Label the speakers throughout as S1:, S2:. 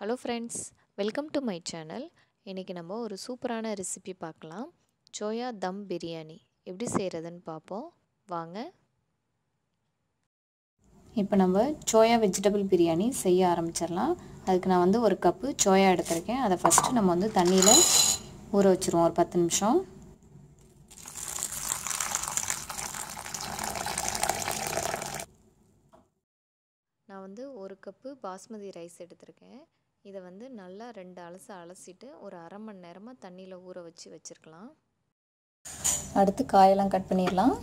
S1: hello friends welcome to my channel இன்றைக்கி நம்ம ஒரு சூப்பரான ரெசிபி பார்க்கலாம் சோயா தம் பிரியாணி எப்படி செய்கிறதுன்னு பார்ப்போம் வாங்க
S2: இப்போ நம்ம சோயா வெஜிடபிள் பிரியாணி செய்ய ஆரம்பிச்சிடலாம் அதுக்கு நான் வந்து ஒரு கப்பு சோயா எடுத்திருக்கேன் அதை ஃபஸ்ட்டு நம்ம வந்து தண்ணியில் ஊற வச்சுருவோம் ஒரு பத்து நிமிஷம்
S1: நான் வந்து ஒரு கப்பு பாஸ்மதி ரைஸ் எடுத்திருக்கேன் இதை வந்து நல்லா ரெண்டு அலசு அலசிட்டு ஒரு அரை மணி நேரமாக தண்ணியில் ஊற வச்சு வச்சுருக்கலாம்
S2: அடுத்து காயெல்லாம் கட் பண்ணிடலாம்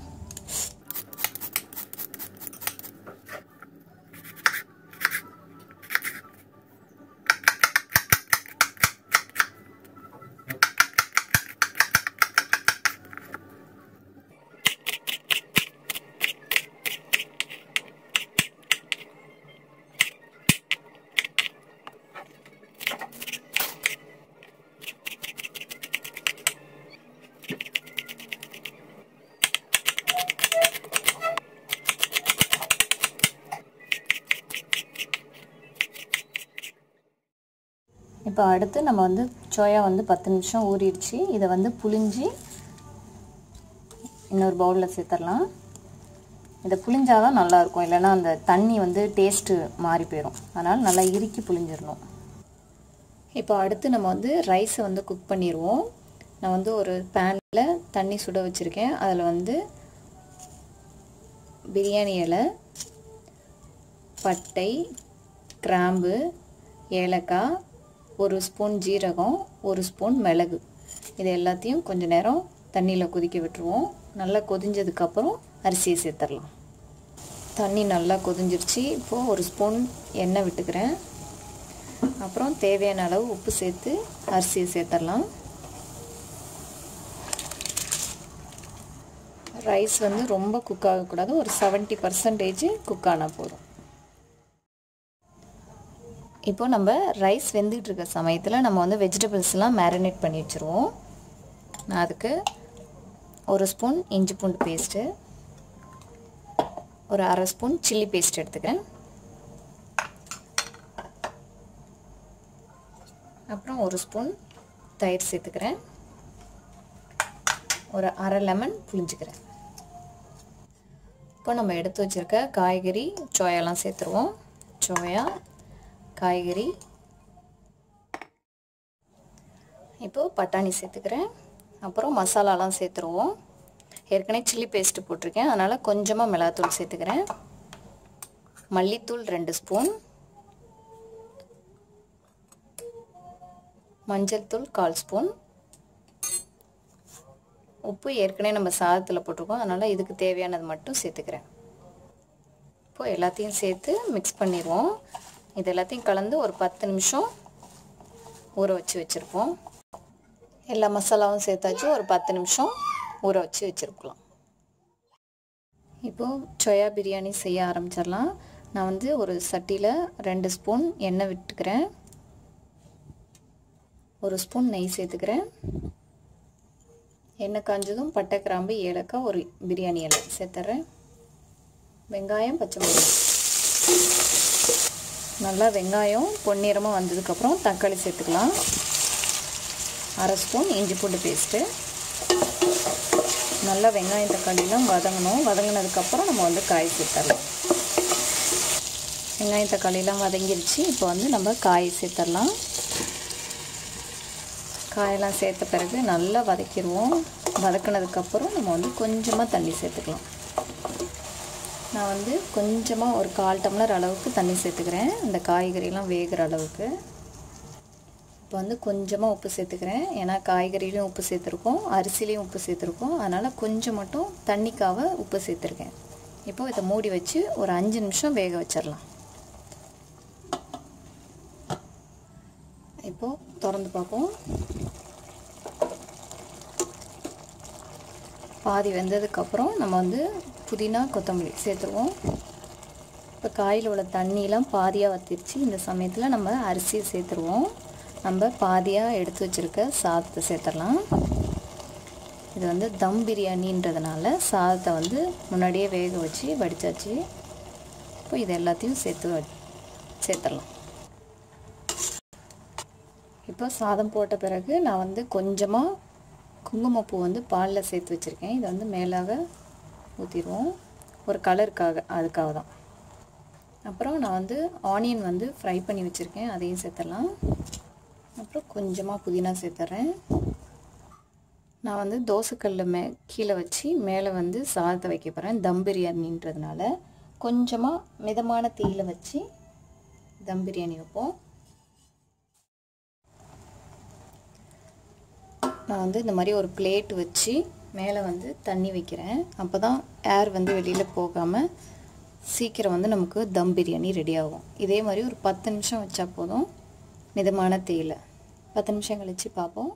S2: இப்போ அடுத்து நம்ம வந்து சோயா வந்து பத்து நிமிஷம் ஊறிடுச்சு இதை வந்து புளிஞ்சி இன்னொரு பவுலில் சேர்த்துடலாம் இதை புளிஞ்சாதான் நல்லாயிருக்கும் இல்லைன்னா அந்த தண்ணி வந்து டேஸ்ட்டு மாறி போயிடும் அதனால் நல்லா இறுக்கி புளிஞ்சிடணும் இப்போ அடுத்து நம்ம வந்து ரைஸை வந்து குக் பண்ணிடுவோம் நான் வந்து ஒரு பேனில் தண்ணி சுட வச்சுருக்கேன் அதில் வந்து பிரியாணி இலை பட்டை கிராம்பு ஏலக்காய் ஒரு ஸ்பூன் ஜீரகம் ஒரு ஸ்பூன் மிளகு இது எல்லாத்தையும் கொஞ்சம் நேரம் தண்ணியில் கொதிக்க விட்டுருவோம் நல்லா கொதிஞ்சதுக்கப்புறம் அரிசியை சேர்த்துடலாம் தண்ணி நல்லா கொதிஞ்சிருச்சு இப்போது ஒரு ஸ்பூன் எண்ணெய் விட்டுக்கிறேன் அப்புறம் தேவையான அளவு உப்பு சேர்த்து அரிசியை சேர்த்துடலாம் ரைஸ் வந்து ரொம்ப குக் ஆகக்கூடாது ஒரு செவன்ட்டி பர்சன்டேஜ் குக் ஆனால் போதும் இப்போ நம்ம ரைஸ் வெந்துகிட்டு இருக்க சமயத்தில் நம்ம வந்து வெஜிடபிள்ஸ்லாம் மேரினேட் பண்ணி வச்சுருவோம் நான் அதுக்கு ஒரு ஸ்பூன் இஞ்சி பூண்டு பேஸ்ட்டு ஒரு அரை ஸ்பூன் சில்லி பேஸ்ட் எடுத்துக்கிறேன் அப்புறம் ஒரு ஸ்பூன் தயிர் சேர்த்துக்கிறேன் ஒரு அரை லெமன் புளிஞ்சுக்கிறேன் இப்போ நம்ம எடுத்து வச்சுருக்க காய்கறி சோயாலாம் சேர்த்துருவோம் சோயா காய்கறி இப்போது பட்டாணி சேர்த்துக்கிறேன் அப்புறம் மசாலாலாம் சேர்த்துருவோம் ஏற்கனவே சில்லி பேஸ்ட்டு போட்டிருக்கேன் அதனால் கொஞ்சமாக மிளகாத்தூள் சேர்த்துக்கிறேன் மல்லித்தூள் ரெண்டு ஸ்பூன் மஞ்சள் தூள் கால் ஸ்பூன் உப்பு ஏற்கனவே நம்ம சாதத்தில் போட்டிருக்கோம் அதனால் இதுக்கு தேவையானது மட்டும் சேர்த்துக்கிறேன் இப்போது எல்லாத்தையும் சேர்த்து மிக்ஸ் பண்ணிடுவோம் இது எல்லாத்தையும் கலந்து ஒரு பத்து நிமிஷம் ஊற வச்சு வச்சுருப்போம் எல்லா மசாலாவும் சேர்த்தாச்சு ஒரு பத்து நிமிஷம் ஊற வச்சு வச்சுருக்கலாம் இப்போது சோயா பிரியாணி செய்ய ஆரம்பிச்சிடலாம் நான் வந்து ஒரு சட்டியில் ரெண்டு ஸ்பூன் எண்ணெய் விட்டுக்கிறேன் ஒரு ஸ்பூன் நெய் சேர்த்துக்கிறேன் எண்ணெய் காஞ்சதும் பட்டை கிராம்பு ஏலக்காய் ஒரு பிரியாணி இலை சேர்த்துறேன் வெங்காயம் பச்சை மிளகாய் நல்லா வெங்காயம் பொன்னிறமாக வந்ததுக்கப்புறம் தக்காளி சேர்த்துக்கலாம் அரை ஸ்பூன் இஞ்சி பூண்டு பேஸ்ட்டு நல்லா வெங்காயம் தக்காளிலாம் வதங்கணும் வதங்கினதுக்கப்புறம் நம்ம வந்து காய் சேர்த்துடலாம் வெங்காயம் தக்காளிலாம் வதங்கிருச்சு இப்போ வந்து நம்ம காய் சேர்த்துடலாம் காயெல்லாம் சேர்த்த பிறகு நல்லா வதக்கிடுவோம் வதக்கினதுக்கப்புறம் நம்ம வந்து கொஞ்சமாக தண்ணி சேர்த்துக்கலாம் நான் வந்து கொஞ்சமாக ஒரு கால் டம்ளர் அளவுக்கு தண்ணி சேர்த்துக்கிறேன் இந்த காய்கறிலாம் வேகிற அளவுக்கு இப்போ வந்து கொஞ்சமாக உப்பு சேர்த்துக்கிறேன் ஏன்னா காய்கறிலையும் உப்பு சேர்த்துருக்கோம் அரிசிலையும் உப்பு சேர்த்துருக்கோம் அதனால் கொஞ்சம் மட்டும் தண்ணிக்காக உப்பு சேர்த்துருக்கேன் இப்போது இதை மூடி வச்சு ஒரு அஞ்சு நிமிஷம் வேக வச்சிடலாம் இப்போது திறந்து பார்ப்போம் பாதி வெந்ததுக்கப்புறம் நம்ம வந்து புதினா கொத்தமல்லி சேர்த்துருவோம் இப்போ காயில் உள்ள தண்ணியெலாம் பாதியாக வத்திருச்சு இந்த சமயத்தில் நம்ம அரிசியை சேர்த்துருவோம் நம்ம பாதியாக எடுத்து வச்சுருக்க சாதத்தை சேர்த்துடலாம் இது வந்து தம் பிரியாணின்றதுனால சாதத்தை வந்து முன்னாடியே வேக வச்சு வடித்தாச்சு இப்போ இது எல்லாத்தையும் சேர்த்து சேர்த்துடலாம் இப்போ சாதம் போட்ட பிறகு நான் வந்து கொஞ்சமாக குங்குமப்பூ வந்து பாலில் சேர்த்து வச்சுருக்கேன் இதை வந்து மேலாக ஊற்றிடுவோம் ஒரு கலருக்காக அதுக்காக தான் அப்புறம் நான் வந்து ஆனியன் வந்து ஃப்ரை பண்ணி வச்சுருக்கேன் அதையும் சேர்த்துடலாம் அப்புறம் கொஞ்சமாக புதினா சேர்த்துட்றேன் நான் வந்து தோசைக்கல்ல மே கீழே வச்சு மேலே வந்து சாதத்தை வைக்க போகிறேன் தம் பிரியாணின்றதுனால கொஞ்சமாக மிதமான தீயில வச்சு தம் பிரியாணி வைப்போம் நான் வந்து இந்த மாதிரி ஒரு பிளேட் வச்சு மேலே வந்து தண்ணி வைக்கிறேன் அப்போ தான் ஏர் வந்து வெளியில் போகாமல் சீக்கிரம் வந்து நமக்கு தம் பிரியாணி ரெடி ஆகும் இதே மாதிரி ஒரு பத்து நிமிஷம் வச்சா போதும் மிதமான தேயில பத்து நிமிஷம் கழித்து பார்ப்போம்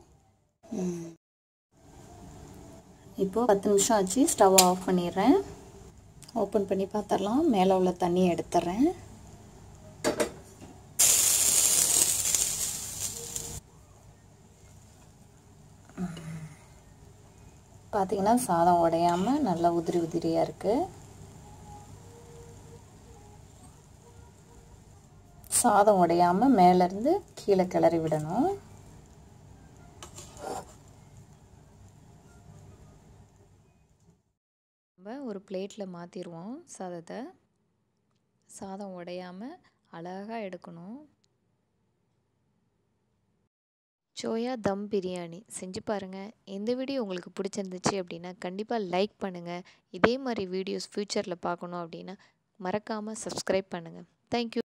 S2: இப்போது பத்து நிமிஷம் ஆச்சு ஸ்டவ் ஆஃப் பண்ணிடுறேன் ஓப்பன் பண்ணி பார்த்துடலாம் மேலே உள்ள தண்ணியை எடுத்துட்றேன் பார்த்தீங்கன்னா சாதம் உடையாமல் நல்லா உதிரி உதிரியாக இருக்குது சாதம் உடையாமல் மேலேருந்து கீழே கிளறி விடணும்
S1: நம்ம ஒரு பிளேட்டில் மாற்றிடுவோம் சாதத்தை சாதம் உடையாமல் அழகாக எடுக்கணும் சோயா தம் பிரியாணி செஞ்சு பாருங்கள் இந்த வீடியோ உங்களுக்கு பிடிச்சிருந்துச்சு அப்படின்னா கண்டிப்பாக லைக் பண்ணுங்கள் இதே மாதிரி வீடியோஸ் ஃப்யூச்சரில் பார்க்கணும் அப்படின்னா மறக்காமல் சப்ஸ்கிரைப் பண்ணுங்கள் தேங்க்யூ